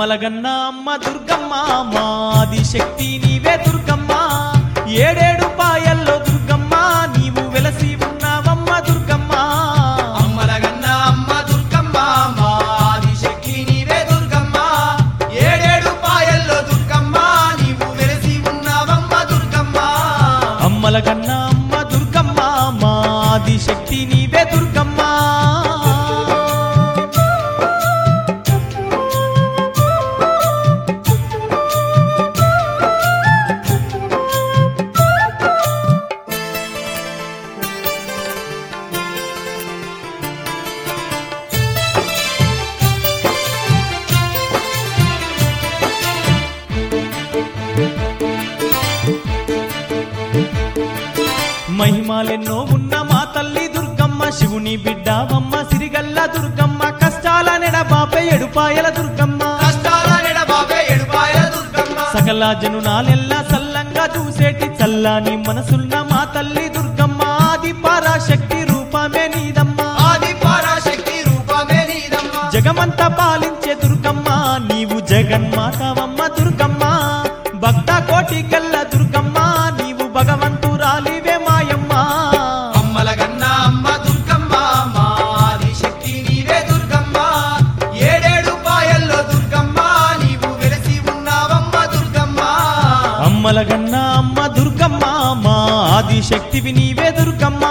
అమ్మలగన్న అమ్మ దుర్గమ్మ మాది శక్తి నీవే దుర్గమ్మ ఏడేడు పాయల్లో దుర్గమ్మ నీవు వెలసి ఉన్నావమ్మ దుర్గమ్మ అమ్మలగన్న అమ్మ దుర్గమ్మ మాది శక్తి నీవే దుర్గమ్మ ఏడేడు పాయల్లో దుర్గమ్మ నీవు వెలసి ఉన్నావమ్మ దుర్గమ్మ అమ్మలగన్న అమ్మ దుర్గమ్మ మాది శక్తి నీవే దుర్గమ్మ మహిమాలెన్నో ఉన్న మా తల్లి దుర్గమ్మ శివుని బిడ్డావమ్మ సిరిగల్ల దుర్గమ్మ కష్టాల నెడబాపే ఎడుపాయల దుర్గమ్మ కష్టాల నెడబాబే ఏడుపాయల దుర్గమ్మ సకల జనునాలెల్లా సల్లంగా చూసేటి చల్లాని మనసున్న మా తల్లి దుర్గమ్మ ఆది పరాశక్తి రూపమే నీదమ్మ ఆది పరాశక్తి రూపమే నీదమ్మ జగమంతా పాలించే దుర్గమ్మ నీవు జగన్మాతవమ్మ దుర్గమ్మ భక్త కోటి గల్ల దుర్గమ్మ నీవు భగవంతురాలివే మాయమ్మ అమ్మలగన్న అమ్మ దుర్గమ్మ మాది శక్తి నీవే దుర్గమ్మ ఏడేడు పాయల్లో దుర్గమ్మ నీవు వెలసి ఉన్నావమ్మ దుర్గమ్మ అమ్మలగన్న అమ్మ దుర్గమ్మ మా ఆది శక్తివి నీవే దుర్గమ్మ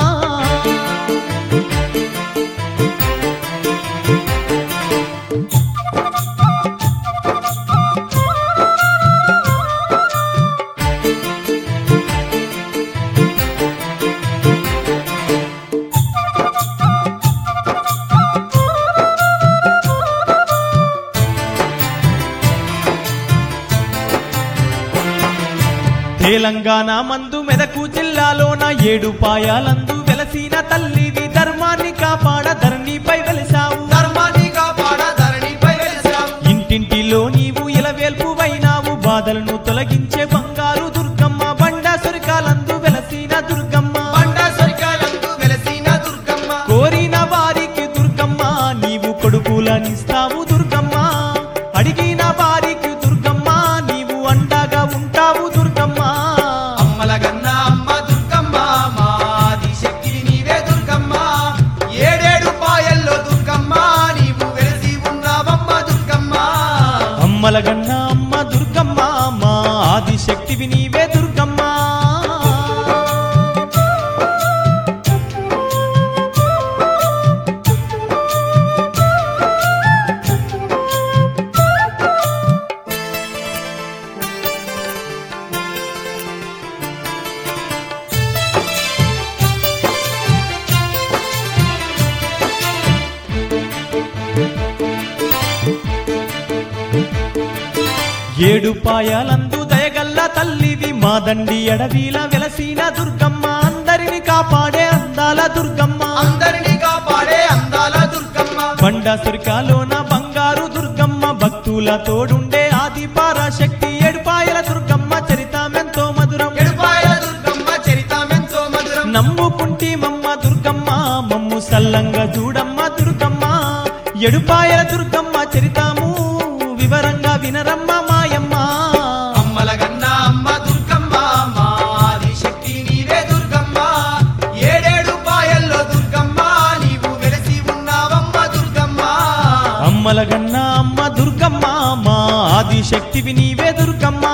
తెలంగాణ మందు మెదకు జిల్లాలోన ఏడు పాయాలందు వెలసిన తల్లివి ధర్మాన్ని కాపాడ ధరణిపై వెలిసావు ధర్మాన్ని కాపాడ ధరణిపై వెలిసావు ఇంటింటిలో నీవు ఇలవేల్పువైనావు బాధలను తొలగించే బంగారు దుర్గమ్మ బండ సురికాలందు వెలసిన దుర్గమ్మ బండ సరికాలందు వెలసిన దుర్గమ్మ కోరిన వారికి దుర్గమ్మ నీవు కొడుకులనిస్తావు దుర్గమ్మ అడిగిన వారికి దుర్గమ్మ నీవు అండగా ఉంటావు దుర్గమ్మ అమ్మలగన్న అమ్మ దుర్గమ్మ మాది శక్తి నీవే దుర్గమ్మ ఏడేడు పాయల్లో దుర్గమ్మ నీవు వెలసి ఉన్నావమ్మ దుర్గమ్మ అమ్మలగన్న అమ్మ దుర్గమ్మ మా ఆది శక్తివి నీవే దుర్గమ్మ ఏడు పాయాలందు దయగల్ల తల్లివి మా దండి అడవిల వెలసిన దుర్గమ్మ అందరిని కాపాడే అందాల దుర్గమ్మ అందరినీ కాపాడే అందాల దుర్గమ్మ బండ సురికాలోన బంగారు దుర్గమ్మ భక్తుల తోడుండే ఆది పరాశక్తి ఏడుపాయల దుర్గమ్మ చరితమెంతో మధురం ఎడుపాయల దుర్గమ్మ చరితమెంతో మధురం నమ్ముకుంటి మమ్మ దుర్గమ్మ మమ్ము సల్లంగా చూడమ్మ దుర్గమ్మ ఎడుపాయల దుర్గమ్మ చరితాము వివరంగా వినరమ్మ మాయమ్మ అమ్మలగన్న అమ్మ దుర్గమ్మ మాది శక్తి నీవే దుర్గమ్మ ఏడేడు పాయల్లో దుర్గమ్మ నీవు వెలసి ఉన్నావమ్మ దుర్గమ్మ అమ్మలగన్న అమ్మ దుర్గమ్మ మా ఆది శక్తివి నీవే దుర్గమ్మ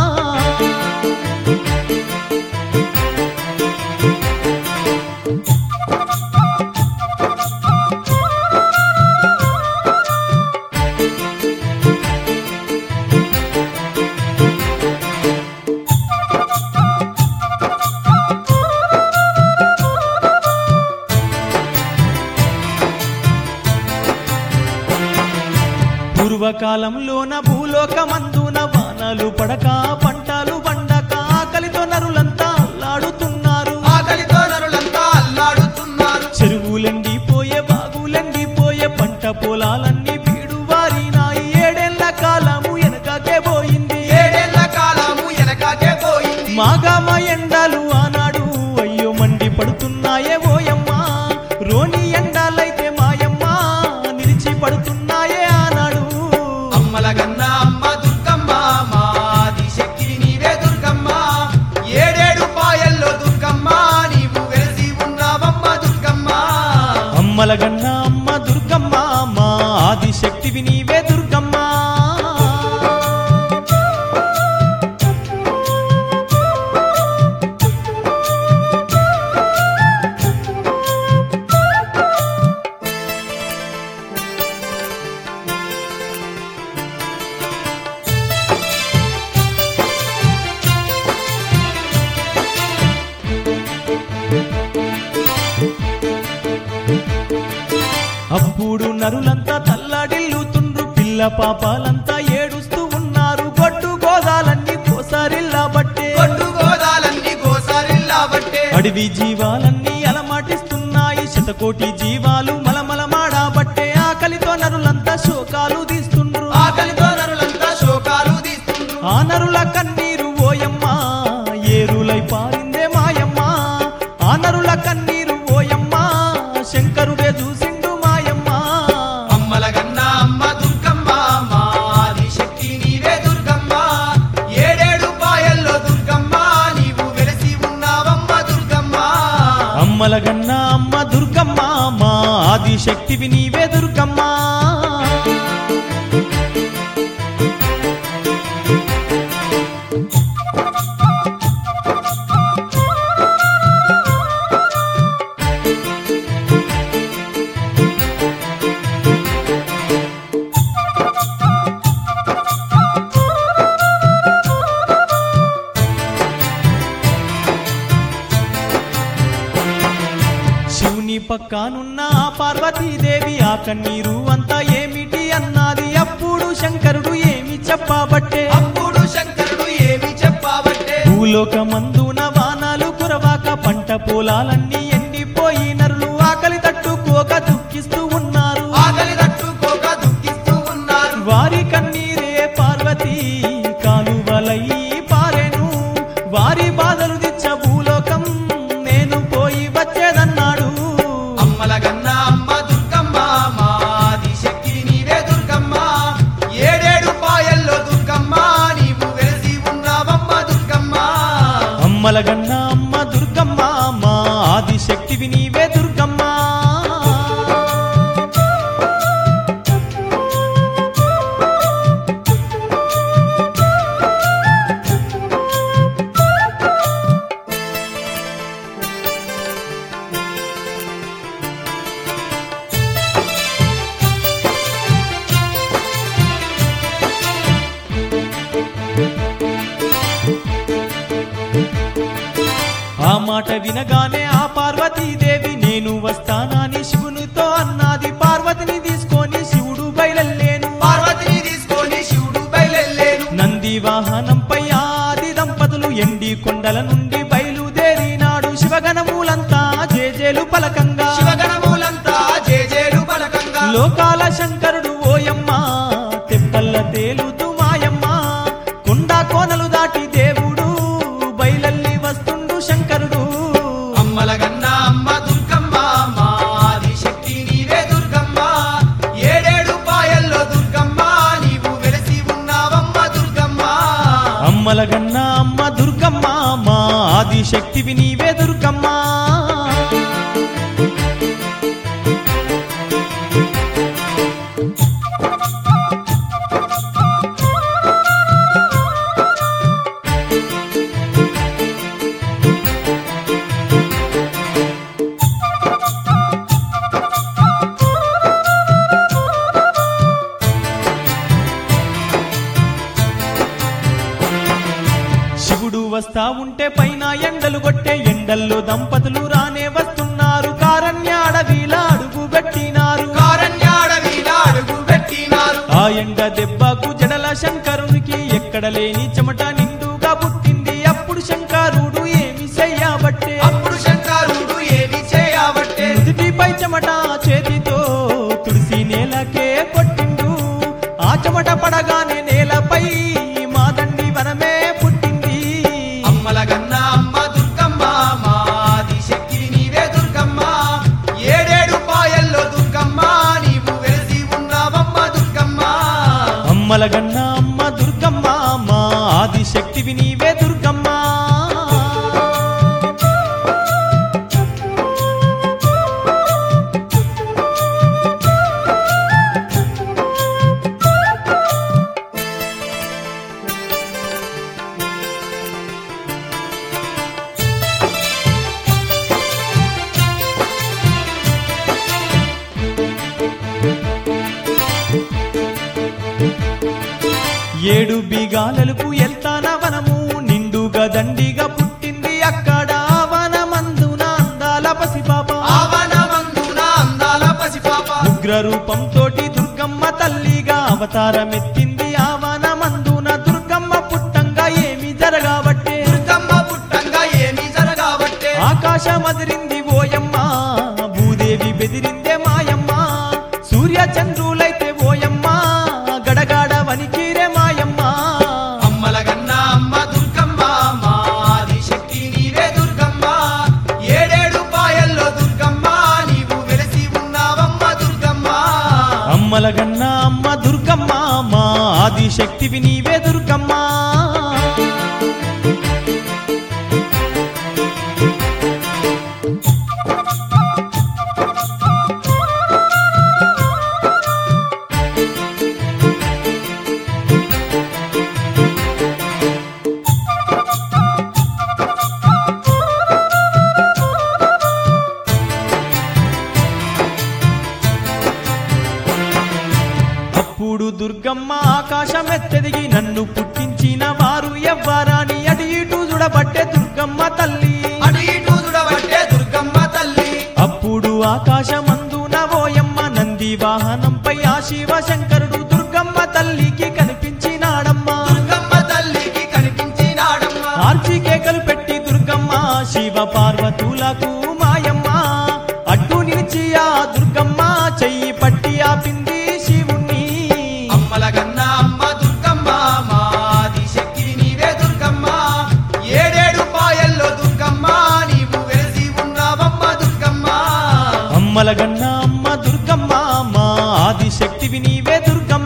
పూర్వకాలంలోన భూలోకమందున వానలు పడక పంటలు పండక ఆకలితో నరులంతా అల్లాడుతున్నారు ఆకలితో నరులంతా అల్లాడుతున్నారు చెరువులెండిపోయే బాగులెండిపోయే పంట పొలాలన్నీ బీడు వారినాయి ఏడేళ్ల కాలము వెనకకే పోయింది ఏడేళ్ల కాలము వెనకాకే పోయింది మాగామ ఎండలు ఆనాడు అయ్యో మండి పడుతున్నాయే ఓయమ్మ రోని ఎండాలైతే మాయమ్మ నిలిచి పడుతున్నాయే ఆనాడు అమ్మలగన్న నరులంతా తల్లడిల్లుతుండ్రు పిల్ల పాపాలంతా ఏడుస్తూ ఉన్నారు గొడ్డు గోదాలన్నీ కోసారిల్లాబట్టే కొట్టు గోదాలన్నీ గోసారిల్లాబట్టే అడవి జీవాలన్నీ అలమాటిస్తున్నాయి శతకోటి జీవాలు మలమలమాడాబట్టే ఆకలితో నరులంతా శోకాలు తీస్తుండ్రు ఆకలితో నరులంతా శోకాలు తీస్తుండ్రు ఆ నరుల కన్నీరు ఓయమ్మ ఏరులై పారిందే మాయమ్మ ఆ నరుల కన్నీరు ఓయమ్మ శంకరుడే చూసిండు మాయమ్మ అమ్మల గన్నా అమ్మ దుర్గమ్మ మాది శక్తి నీవే దుర్గమ్మ ఏడేడు పాయల్లో దుర్గమ్మ నీవు వెలసి ఉన్నావమ్మ దుర్గమ్మ అమ్మల గన్న అమ్మ దుర్గమ్మ మా ఆది శక్తివి నీవే దుర్గమ్మ శివుని పక్కనున్న ఆ పార్వతీదేవి ఆ కన్నీరు అంతా ఏమిటి అన్నది అప్పుడు శంకరుడు ఏమి చెప్పబట్టే అప్పుడు శంకరుడు ఏమి చెప్పావంటే భూలోకమందున వానాలు కురవాక పంట పొలాలన్నీ ఎండిపోయి నరులు ఆకలి తట్టుకోక దుఃఖిస్తూ ఉన్నారు ఆకలి తట్టుకోక దుఃఖిస్తూ ఉన్నారు వారి కన్నీరే పార్వతి కాలువలై పారెను వారి బాధలు దిచ్చ భూలోకం నేను పోయి వచ్చేదన్నాడు అమ్మల గన్నా అమ్మ దుర్గమ్మ మాది శక్తి నీవే దుర్గమ్మ ఏడేడు పాయల్లో దుర్గమ్మ నీవు వెలసి ఉన్నావమ్మ దుర్గమ్మ అమ్మల గన్న అమ్మ దుర్గమ్మ మా ఆది శక్తివి నీవే దుర్గమ్మ ఆ మాట వినగానే ఆ పార్వతీదేవి నేను వస్తానని శివునితో అన్నది పార్వతిని తీసుకొని శివుడు బయలెల్లేను పార్వతిని తీసుకొని శివుడు బయలెల్లేను నంది వాహనంపై ఆది దంపతులు ఎండి కొండల నుండి బయలుదేరినాడు శివగణములంతా జేజేలు పలకంగా శివగణములంతా జేజేలు పలకంగా లోకాల శంకరుడు ఓయమ్మ తెప్పల్ల తేలుతూ మాయమ్మ కొండా కోనలు దాటి దేవుడు బయలల్లి వస్తుండు శంకరుడు అమ్మల గన్నా అమ్మ దుర్గమ్మ మాది శక్తి నీవే దుర్గమ్మ ఏడేడు పాయల్లో దుర్గమ్మ నీవు వెలసి ఉన్నావమ్మ దుర్గమ్మ అమ్మల గన్న అమ్మ దుర్గమ్మ మా ఆది శక్తివి నీవే దుర్గమ్మ శివుడు వస్తా ఉంటే పైన ఎండలు కొట్టే ఎండల్లో దంపతులు రానే వస్తున్నారు కారణ్య అడవిలా అడుగు పెట్టినారు కారణ్యాడవిలా అడుగు పెట్టినారు ఆ ఎండ దెబ్బకు జడల శంకరునికి ఎక్కడ లేని చెమట నిండుగా పుట్టింది అప్పుడు శంకరుడు ఏమి చెయ్యబట్టే అప్పుడు శంకరుడు ఏమి చేయబట్టే నుదుటిపై చెమట చేతితో తుడిసి నేలకే కొట్టిండు ఆ చెమట పడగానే నేలపై మాదండి వనమే పుట్టింది అమ్మల గన్నా అమ్మ దుర్గమ్మ మాది శక్తి నీవే దుర్గమ్మ ఏడేడు పాయల్లో దుర్గమ్మ నీవు వెలసి ఉన్నావమ్మ దుర్గమ్మ అమ్మల గన్న అమ్మ దుర్గమ్మ మా ఆది శక్తివి నీవే దుర్గమ్మ ఏడు బీగాలలకు ఎల్తాన వనము నిండుగా దండిగా పుట్టింది అక్కడ ఆ వనమందున అందాల పసిపాప ఆవనమందున అందాల పసిపాప ఉగ్ర రూపంతో అవతారమెత్తింది ఆవన మందున దుర్గమ్మ పుట్టంగా ఏమి జరగాబట్టే దుర్గమ్మ పుట్టంగా ఏమీ జరగాబట్టే ఆకాశమదిరింది ఓయమ్మ భూదేవి బెదిరిందే మాయమ్మ సూర్య చంద్రులైతే ఓయమ్మ గడగాడ వనికీరే మాయమ్మ అమ్మల గన్నా అమ్మ దుర్గమ్మ మాది శక్తి నీవే దుర్గమ్మ ఏడేడు పాయల్లో దుర్గమ్మ నీవు వెలసి ఉన్నావమ్మ దుర్గమ్మ అమ్మల గన్న అమ్మ దుర్గమ్మ మా ఆది శక్తివి నీవే దుర్గమ్మ అప్పుడు దుర్గమ్మ ఆకాశమెత్తెదిగి నన్ను పుట్టించిన వారు ఎవ్వరాని అటు ఇటు చూడబట్టే దుర్గమ్మ తల్లి అటు ఇటు చూడబట్టే దుర్గమ్మ తల్లి అప్పుడు ఆకాశమందున ఓయమ్మ నంది వాహనంపై ఆ శివ శంకరుడు దుర్గమ్మ తల్లికి కనిపించినాడమ్మా దుర్గమ్మ తల్లికి కనిపించినాడమ్మ ఆర్చి కేకలు పెట్టి దుర్గమ్మ శివ పార్వతులకు మాయమ్మ అడ్డు నిలిచి ఆ దుర్గమ్మ చెయ్యి పట్టి ఆపింది శివుణ్ణి అమ్మల గన్నా అమ్మ దుర్గమ్మ మాది శక్తి నీవే దుర్గమ్మ ఏడేడు పాయల్లో దుర్గమ్మ నీవు వెలసి ఉన్నావమ్మ దుర్గమ్మ అమ్మల గన్న అమ్మ దుర్గమ్మ మా ఆది శక్తివి నీవే దుర్గమ్మ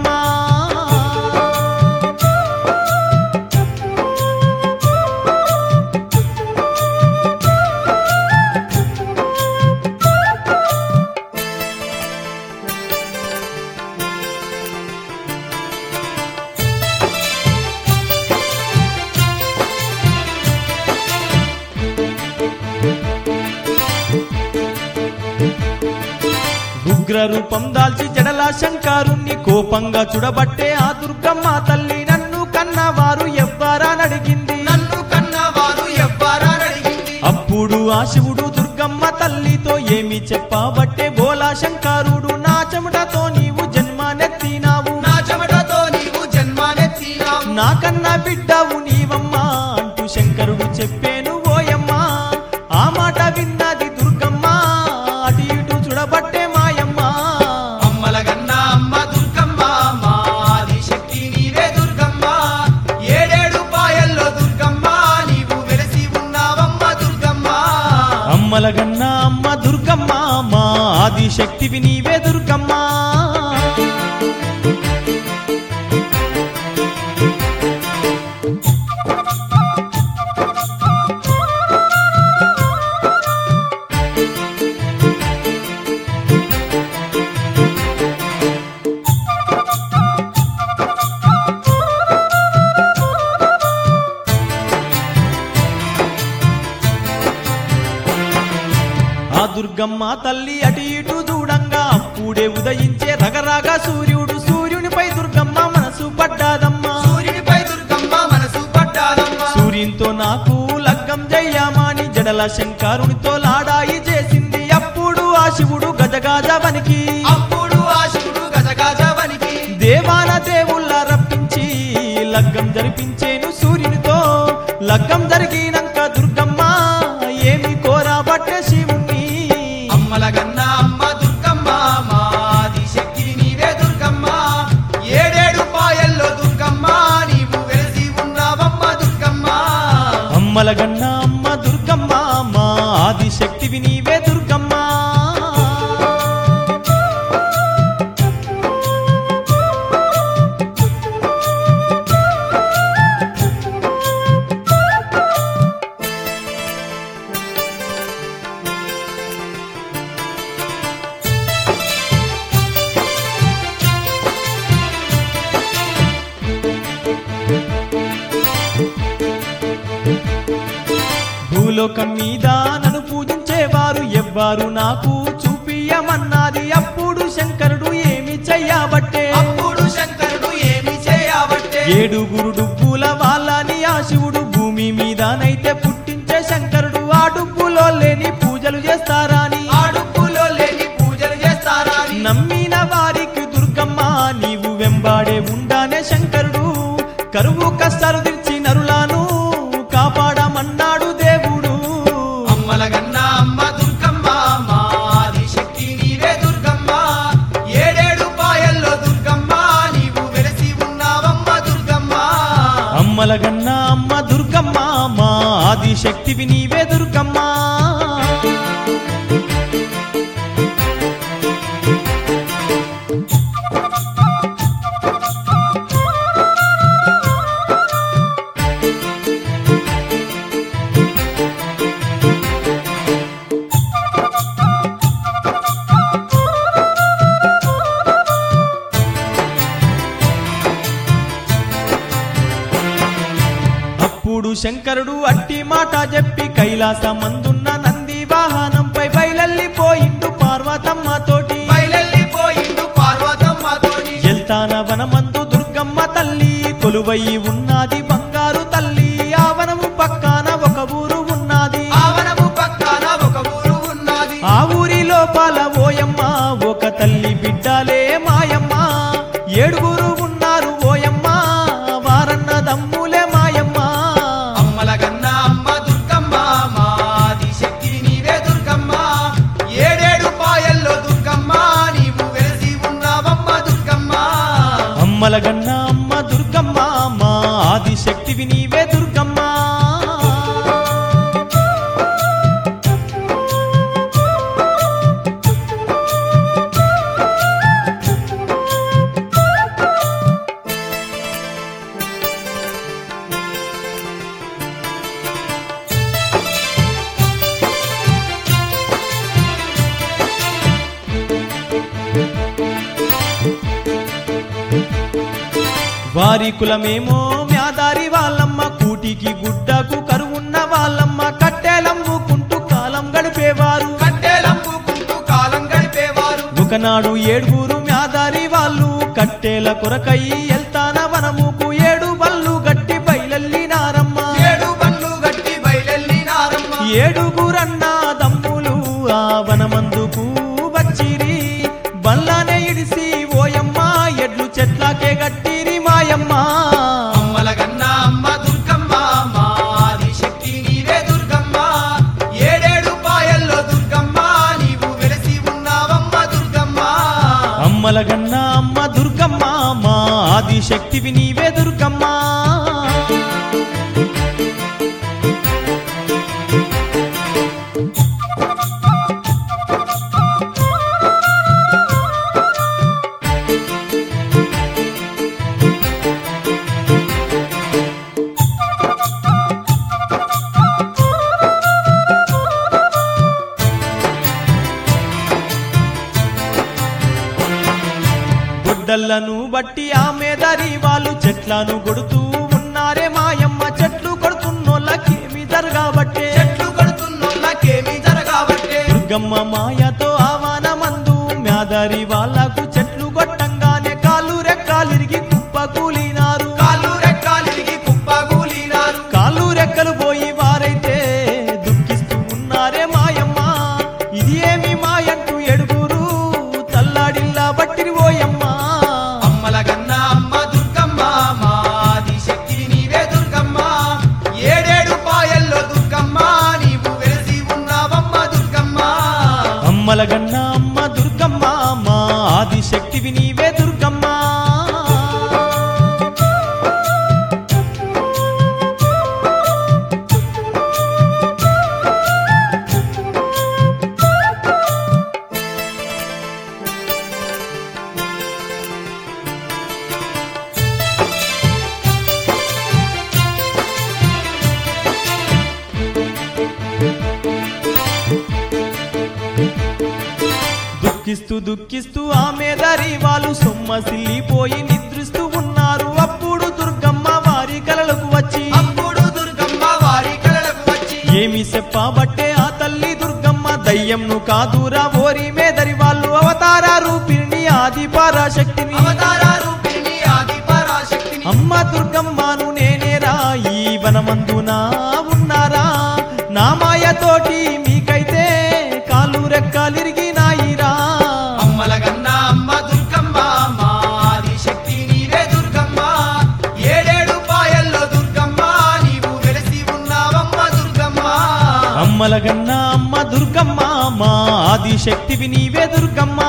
ఉగ్ర రూపం దాల్చి జడల శంకరుణ్ణి కోపంగా చూడబట్టే ఆ దుర్గమ్మ తల్లి నన్ను కన్నవారు ఎవ్వరానడిగింది నన్ను కన్నవారు ఎవ్వరా అడిగింది అప్పుడు ఆ శివుడు దుర్గమ్మ తల్లితో ఏమి చెప్పబట్టే బోలా శంకరుడు నా చెమటతో నీవు జన్మనెత్తినావు నా చెమటతో నీవు జన్మానెత్తినావు నాకన్నా బిడ్డవు నీవమ్మా అంటూ శంకరుడు చెప్పేను ఓయమ్మ ఆ మాట విన్నది దుర్గమ్మ అటు ఇటు చూడబట్టే మాయమ్మ అమ్మల గన్నా అమ్మ దుర్గమ్మ మాది శక్తి నీవే దుర్గమ్మ ఏడేడు పాయల్లో దుర్గమ్మ నీవు వెలసి ఉన్నావమ్మ దుర్గమ్మ అమ్మల గన్న అమ్మ దుర్గమ్మ మా ఆది శక్తివి నీవే దుర్గమ్మ ఆ దుర్గమ్మ తల్లి అటు ఇటు చూడంగా అప్పుడే ఉదయించే రగరాగా సూర్యుడు సూర్యునిపై దుర్గమ్మ మనసు పడ్డాదమ్మా సూర్యుడిపై దుర్గమ్మ మనసు పడ్డాదమ్మ సూర్యునితో నాకు లగ్గం జయ్యామాని జడల శంకరునితో లాడాయి చేసింది అప్పుడు ఆ శివుడు గజగాజవనికి అప్పుడు ఆ శివుడు గజగజవనికి దేవాన దేవుళ్ళ రప్పించి లగ్గం జరిపించేను సూర్యునితో లగ్గం జరిగినాక దుర్గమ్మ ఏమి కోరాబట్టే శివుణ్ణి అమ్మల గన్నా అమ్మ దుర్గమ్మ మాది శక్తి నీవే దుర్గమ్మ ఏడేడు పాయల్లో దుర్గమ్మ నీవు వెలసి ఉన్నావమ్మ దుర్గమ్మ అమ్మల గన్న అమ్మ దుర్గమ్మ మా ఆది శక్తివి నీవే దుర్గమ్మ భూలోకం మీద నన్ను పూజించేవారు ఎవ్వారు నాకు చూపియమన్నది అప్పుడు శంకరుడు ఏమి చెయ్యబట్టే అప్పుడు శంకరుడు ఏమి చేయబట్టే ఏడుగురు డుబ్బుల వాళ్ళని ఆ శివుడు భూమి మీదనైతే పుట్టించే శంకరుడు ఆ డుబ్బులో లేని పూజలు చేస్తారాని ఆడుపులో లేని పూజలు చేస్తారా అని నమ్మిన వారికి దుర్గమ్మ నీవు వెంబాడే కష్టాలు తీర్చి నరులాను కాపాడమన్నాడు దేవుడు అమ్మల గన్న అమ్మ దుర్గమ్మ మా ఆదిశక్తి నీవే దుర్గమ్మ ఏడేడు పాయల్లో దుర్గమ్మ నీవు వెలసి ఉన్నావమ్మ దుర్గమ్మ అమ్మల గన్న అమ్మ దుర్గమ్మ మా ఆది శక్తివి నీవే దుర్గమ్మ అప్పుడు శంకరుడు అట్టి మాట చెప్పి కైలాసమందున్న నంది వాహనంపై బయలెల్లిపోయిండు పార్వతమ్మ తోటి బయలెల్లిపోయిండు పార్వతమ్మతోని ఎల్తాన వనమందు దుర్గమ్మ తల్లి కొలువై ఉన్నది బంగారు తల్లి ఆ వనము పక్కన ఒక ఊరు ఉన్నది ఆవనము పక్కన ఒక ఊరు ఉన్నది ఆ ఊరి లోపల ఓయమ్మ ఒక తల్లి బిడ్డలే మాయమ్మ ఏడుగురు ఉన్నారు ఓయమ్మ వారన్న దమ్ములే మాయమ్మ అమ్మల గన్న అమ్మ దుర్గమ్మ మా ఆదిశక్తి నీవే దుర్గమ్మ ఏడేడు పాయల్లో దుర్గమ్మ నీవు వెలసి ఉన్నావమ్మ దుర్గమ్మ అమ్మల గన్న అమ్మ దుర్గమ్మ మా ఆది శక్తివి నీవే దుర్గమ్మ వారి కులమేమో మ్యాదారి వాళ్ళమ్మ కూటికి గుడ్డకు కరువున్న వాళ్ళమ్మ కట్టెలంబుకుంటూ కాలం గడిపేవారు కట్టెలంపుకుంటూ కాలం గడిపేవారు ఒకనాడు ఏడుగురు మ్యాదారి వాళ్ళు కట్టెల కొరకై ఎల్తాన వనముకు ఏడు బళ్ళు గట్టి బయలెల్లినారమ్మ ఏడు బండ్లు గట్టి బయలెల్లినారమ్మ ఏడుగురన్న దమ్ములు ఆ వనమందుకు వచ్చిరి బల్లానే ఇడిసి ఓయమ్మ ఎడ్లు చెట్లాకే గట్టిరి మాయమ్మ అమ్మల గన్న అమ్మ దుర్గమ్మ మా ఆదిశక్తి నీవే దుర్గమ్మ ఏడేడు పాయల్లో దుర్గమ్మ నీవు వెలసి ఉన్నావమ్మ దుర్గమ్మ అమ్మల గన్న అమ్మ దుర్గమ్మ మా ఆది శక్తివి నీవే దుర్గమ్మ గొడ్డళ్లను బట్టి ఆమె దరి వాళ్ళు చెట్లను కొడుతూ ఉన్నారే మాయమ్మ చెట్లు కొడుతున్నోళ్ళకేమి జరగబట్టే చెట్లు కొడుతున్నోళ్ళకేమీ జరగబట్టే దుర్గమ్మ మాయతో ఆవానమందు మ్యాదరి వాళ్ళకు చెట్లు కొట్టంగానే కాళ్ళు రెక్కాలిరిగి కుప్ప కూలినారు కాళ్ళు రెక్కాలిరిగి కుప్పగూలినారు కాళ్ళు రెక్కలు పోయి వారైతే దుఃఖిస్తూ ఉన్నారే మాయమ్మ ఇది ఏమి మాయంటూ ఎడుగురు తల్లాడిల్లా బట్టిరి ఓయమ్మ అమ్మల గన్న అమ్మ దుర్గమ్మ మా ఆదిశక్తి నీవే దుర్గమ్మ ఏడేడు పాయల్లో దుర్గమ్మ నీవు వెలసి ఉన్నావమ్మ దుర్గమ్మ అమ్మల గన్న అమ్మ దుర్గమ్మ మా ఆది శక్తివి నీవే దుర్గమ్మ దుఃఖిస్తూ దుఃఖిస్తూ ఆమె దరి వాళ్ళు సొమ్మసిల్లిపోయి నిద్రిస్తూ ఉన్నారు అప్పుడు దుర్గమ్మ వారి కలలకు వచ్చి అప్పుడు దుర్గమ్మ వారి కలలకు వచ్చి ఏమి చెప్పబట్టే ఆ తల్లి దుర్గమ్మ దయ్యంను కాదురా ఓరి మేదరి వాళ్ళు అవతార రూపిణి ఆది పరాశక్తిని అవతార రూపిణి ఆది పరాశక్తిని అమ్మ దుర్గమ్మను నేనేరా ఈ వనమందున ఉన్నారా నా మాయతోటి మీకైతే కాలు రెక్కాలిరిగినాయిరా అమ్మల గన్న అమ్మ దుర్గమ్మ మా ఆదిశక్తి నీవే దుర్గమ్మ ఏడేడు పాయల్లో అమ్మలగన్న అమ్మ దుర్గమ్మ మా ఆదిశక్తివి నీవే దుర్గమ్మ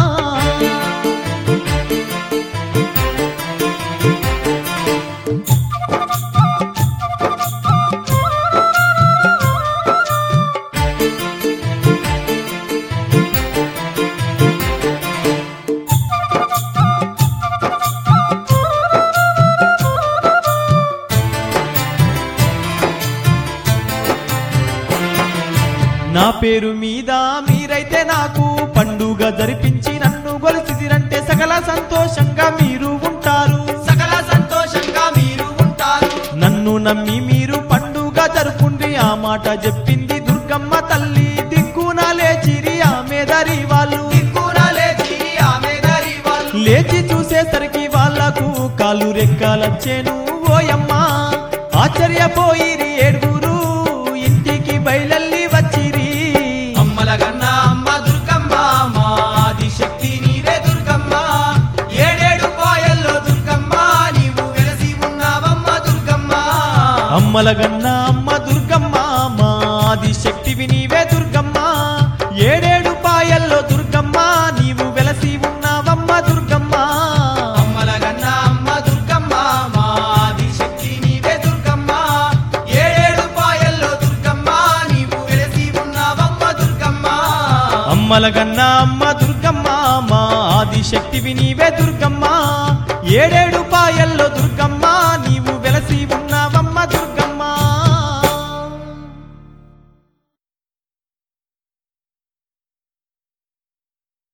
నా పేరు మీద మీరైతే నాకు పండుగ జరిపించి నన్ను గొలిచిదిరంటే సకల సంతోషంగా మీరు ఉంటారు సకల సంతోషంగా మీరు ఉంటారు నన్ను నమ్మి మీరు పండుగ జరుపుండ్రి ఆ మాట చెప్పింది దుర్గమ్మ తల్లి దిక్కున లేచిరి ఆమె దరి వాళ్ళు దిక్కున లేచి ఆమె దరి వాళ్ళు లేచి చూసేసరికి వాళ్ళకు కాలు రెక్కలచ్చేను ఓయమ్మ ఆశ్చర్యపోయిరి ఏడుగురు ఇంటికి బయలల్లి వచ్చిరి అమ్మల గన్న అమ్మ దుర్గమ్మ మాది శక్తి నీవే దుర్గమ్మ ఏడేడు పాయల్లో దుర్గమ్మ నీవు వెలసి ఉన్నావమ్మ దుర్గమ్మ అమ్మలగన్న అమ్మ దుర్గమ్మ మాది శక్తివి నీవే దుర్గమ్మ ఏడేడు పాయల్లో దుర్గమ్మ నీవు వెలసి ఉన్నావమ్మ దుర్గమ్మ అమ్మల గన్న అమ్మ దుర్గమ్మ మాది శక్తి నీవే దుర్గమ్మ ఏడేడు పాయల్లో దుర్గమ్మ నీవు వెలసి ఉన్నావమ్మ దుర్గమ్మ అమ్మలగన్న అమ్మ దుర్గమ్మ మా ఆది శక్తివి నీవే దుర్గమ్మ ఏడేడు పాయల్లో దుర్గమ్మ